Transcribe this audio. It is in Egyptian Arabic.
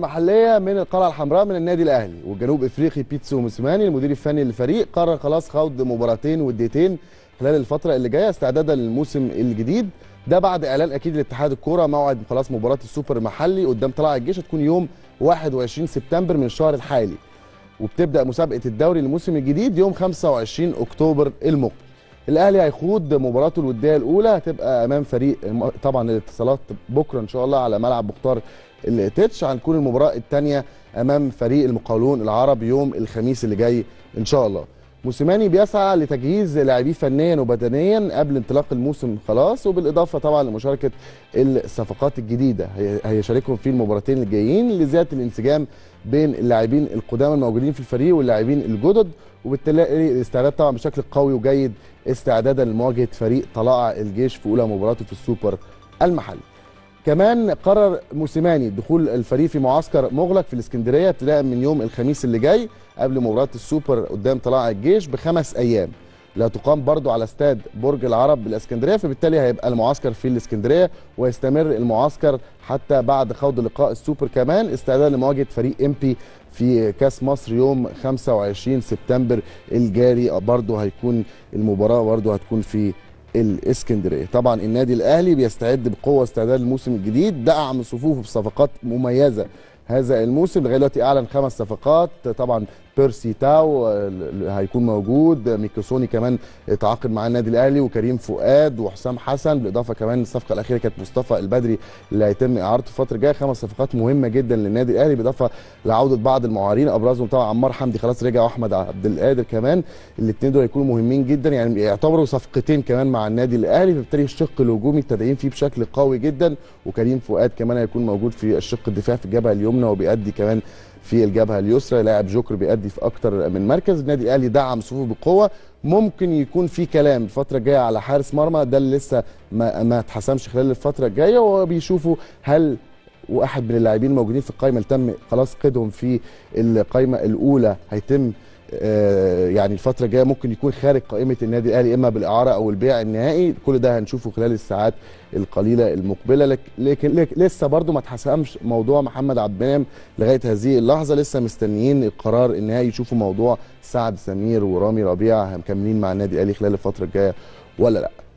محليه من القلعه الحمراء من النادي الاهلي والجنوب افريقي بيتسو موسيماني المدير الفني للفريق قرر خلاص خوض مباراتين وديتين خلال الفتره اللي جايه استعدادا للموسم الجديد ده بعد اعلان اكيد لاتحاد الكوره موعد خلاص مباراه السوبر المحلي قدام طلائع الجيش هتكون يوم 21 سبتمبر من الشهر الحالي وبتبدا مسابقه الدوري الموسم الجديد يوم 25 اكتوبر المقبل الاهلي هيخوض مباراته الوديه الاولى هتبقى امام فريق طبعا الاتصالات بكره ان شاء الله على ملعب مختار التتش هنكون المباراه الثانيه امام فريق المقاولون العرب يوم الخميس اللي جاي ان شاء الله موسيماني بيسعى لتجهيز لاعبيه فنيا وبدنيا قبل انطلاق الموسم خلاص وبالاضافه طبعا لمشاركه الصفقات الجديده هيشاركهم في المباراتين الجايين لزياده الانسجام بين اللاعبين القدامى الموجودين في الفريق واللاعبين الجدد وبالتالي الاستعداد طبعا بشكل قوي وجيد استعدادا لمواجهه فريق طلائع الجيش في اولى مباراته في السوبر المحلي. كمان قرر موسيماني دخول الفريق في معسكر مغلق في الاسكندريه ابتداء من يوم الخميس اللي جاي قبل مباراه السوبر قدام طلائع الجيش بخمس ايام. لا تقام برضو على استاد برج العرب بالاسكندريه فبالتالي هيبقى المعسكر في الاسكندريه ويستمر المعسكر حتى بعد خوض لقاء السوبر كمان استعدادا لمواجهه فريق امبي في كاس مصر يوم 25 سبتمبر الجاري برضو هيكون المباراه برضو هتكون في الاسكندريه طبعا النادي الاهلي بيستعد بقوه استعداد للموسم الجديد دعم صفوفه بصفقات مميزه هذا الموسم لغايه دلوقتي اعلن خمس صفقات طبعا بيرسي تاو هيكون موجود ميكوسوني كمان تعاقد مع النادي الاهلي وكريم فؤاد وحسام حسن بالاضافه كمان الصفقه الاخيره كانت مصطفى البدري اللي هيتم اعارته الفتره الجايه خمس صفقات مهمه جدا للنادي الاهلي بالاضافه لعوده بعض المعارين ابرزهم طبعا عمار حمدي خلاص رجع واحمد عبد القادر كمان الاثنين دول هيكونوا مهمين جدا يعني يعتبروا صفقتين كمان مع النادي الاهلي فبالتالي الشق الهجومي التدعيم فيه بشكل قوي جدا وكريم فؤاد كمان هيكون موجود في الشق الدفاع في الجبهه اليمنى وبيأدي كمان في الجبهه اليسرى لاعب جوكر بيأدي في اكتر من مركز النادي الاهلي دعم صفوفه بقوه ممكن يكون في كلام الفتره الجايه على حارس مرمى ده اللي لسه ما, ما اتحسمش خلال الفتره الجايه وبيشوفوا هل واحد من اللاعبين الموجودين في القائمه اللي تم خلاص قيدهم في القائمه الاولى هيتم يعني الفتره الجايه ممكن يكون خارج قائمه النادي الاهلي اما بالاعاره او البيع النهائي كل ده هنشوفه خلال الساعات القليله المقبله لكن, لكن لسه برضو ما اتحسمش موضوع محمد عبد المنعم لغايه هذه اللحظه لسه مستنيين القرار النهائي يشوفوا موضوع سعد سمير ورامي ربيع مكملين مع النادي الاهلي خلال الفتره الجايه ولا لا